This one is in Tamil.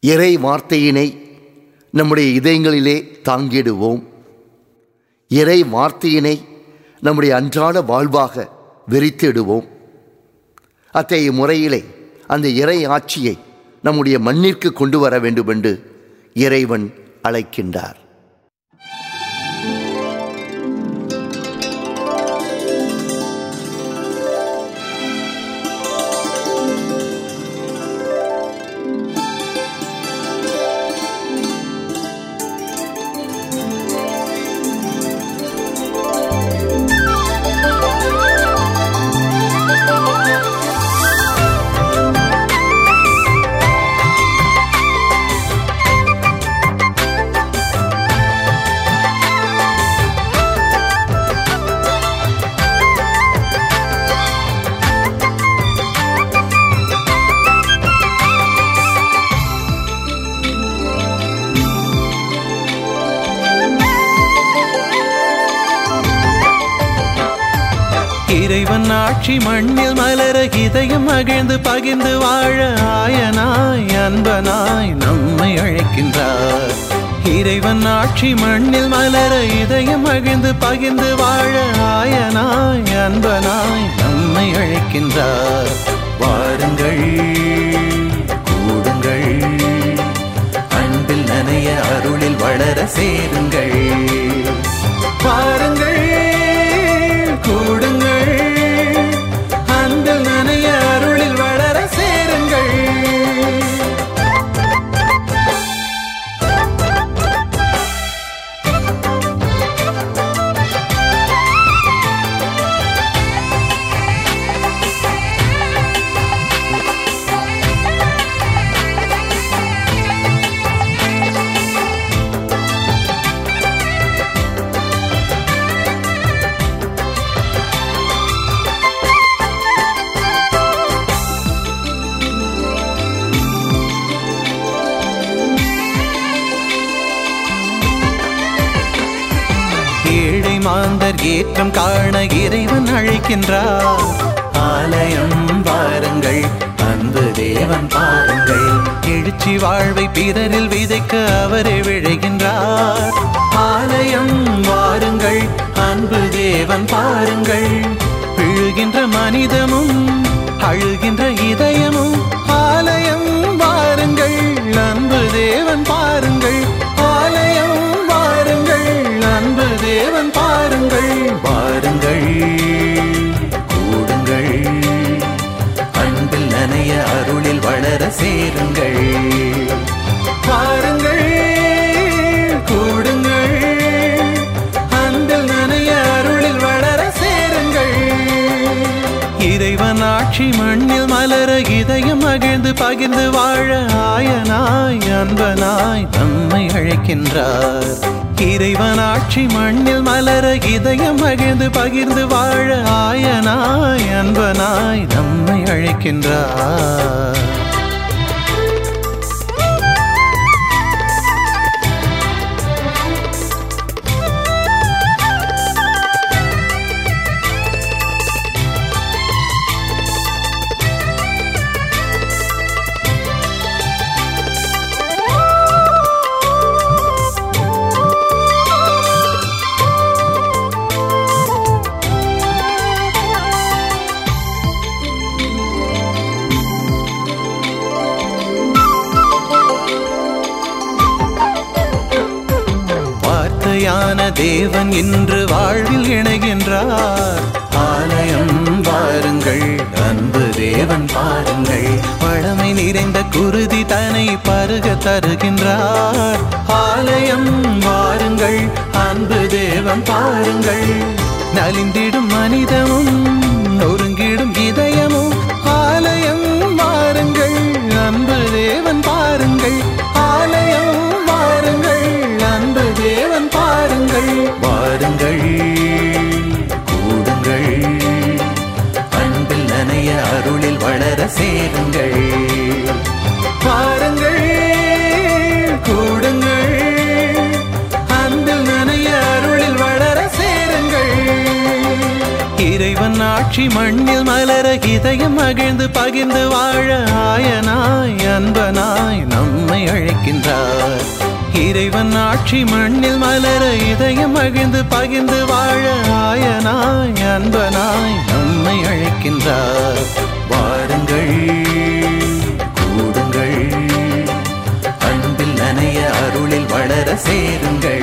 இறை வார்த்தையினை நம்முடைய இதயங்களிலே தாங்கிடுவோம் இறை வார்த்தையினை நம்முடைய அன்றாட வாழ்வாக வெறித்திடுவோம் அத்தகைய முறையிலே அந்த இறை ஆட்சியை நம்முடைய மண்ணிற்கு கொண்டு வர வேண்டும் என்று இறைவன் அழைக்கின்றார் இறைவன் ஆட்சி மண்ணில் மலர இதயம் மகிழ்ந்து பகிர்ந்து வாழ ஆயனாய் அன்பனாய் நம்மை அழைக்கின்றார் இறைவன் ஆட்சி மண்ணில் மலர இதயம் மகிழ்ந்து பகிர்ந்து வாழ ஆயனாய் அன்பனாய் நம்மை அழைக்கின்றார் வாருங்கள் கூடுங்கள் அன்பில் நனைய அருளில் வளர சேருங்கள் பாருங்கள் கூடுங்கள் அன்பில் நனைய அருளில் வளர சேருங்கள் ஏழை மாந்தர் ஏற்றம் காண இறைவன் அழைக்கின்றார் ஆலயம் பாருங்கள் அன்பு தேவன் பாருங்கள் எழுச்சி வாழ்வை பிறரில் விதைக்க அவரே விழைகின்றார் ஆலயம் வாருங்கள் அன்பு தேவன் பாருங்கள் விழுகின்ற மனிதமும் அழுகின்ற இதயமும் ஆலயம் வாருங்கள் அன்பு தேவன் பாருங்கள் ஆலயம் வாருங்கள் அன்பு தேவன் பாருங்கள் வாருங்கள் கூடுங்கள் அன்பில் நனைய அருளில் வளர சேருங்கள் வாருங்கள் கூடுங்கள் அன்பில் நனைய அருளில் வளர சேருங்கள் இறைவன் ஆட்சி மண்ணில் மலர இதயம் மகிழ்ந்து பகிர்ந்து வாழ ஆயனாய் அன்பனாய் நம்மை அழைக்கின்றார் இறைவன் ஆட்சி மண்ணில் மலர இதயம் மகிழ்ந்து பகிர்ந்து வாழ ஆயனாய் அன்பனாய் நம்மை அழைக்கின்றார் வார்த்தையான தேவன் இன்று வாழ்வில் இணைகின்றார் ஆலயம் பாருங்கள் அன்பு தேவன் பாருங்கள் பழமை நிறைந்த குருதி தனை பருக தருகின்றார் ஆலயம் வாருங்கள் அன்பு தேவன் பாருங்கள் நலிந்திடும் மனிதமும் நொறுங்கிடும் இதயமும் ஆலயம் வாருங்கள் அன்பு தேவன் பாருங்கள் ஆலயம் வாருங்கள் அன்பு தேவன் பாருங்கள் வாருங்கள் கூடுங்கள் அன்பில் நனைய அருளில் வளர சேருங்கள் பாருங்கள் கூடுங்கள் அன்பில் நனைய அருளில் வளர சேருங்கள் இறைவன் ஆட்சி மண்ணில் மலர இதயம் மகிழ்ந்து பகிர்ந்து வாழ ஆயனாய் அன்பனாய் நம்மை அழை அழைக்கின்றார் இறைவன் ஆட்சி மண்ணில் மலர இதயம் மகிழ்ந்து பகிர்ந்து வாழ ஆயனாய் அன்பனாய் நம்மை அழைக்கின்றார் வாருங்கள் கூடுங்கள் அன்பில் நனைய அருளில் வளர சேருங்கள்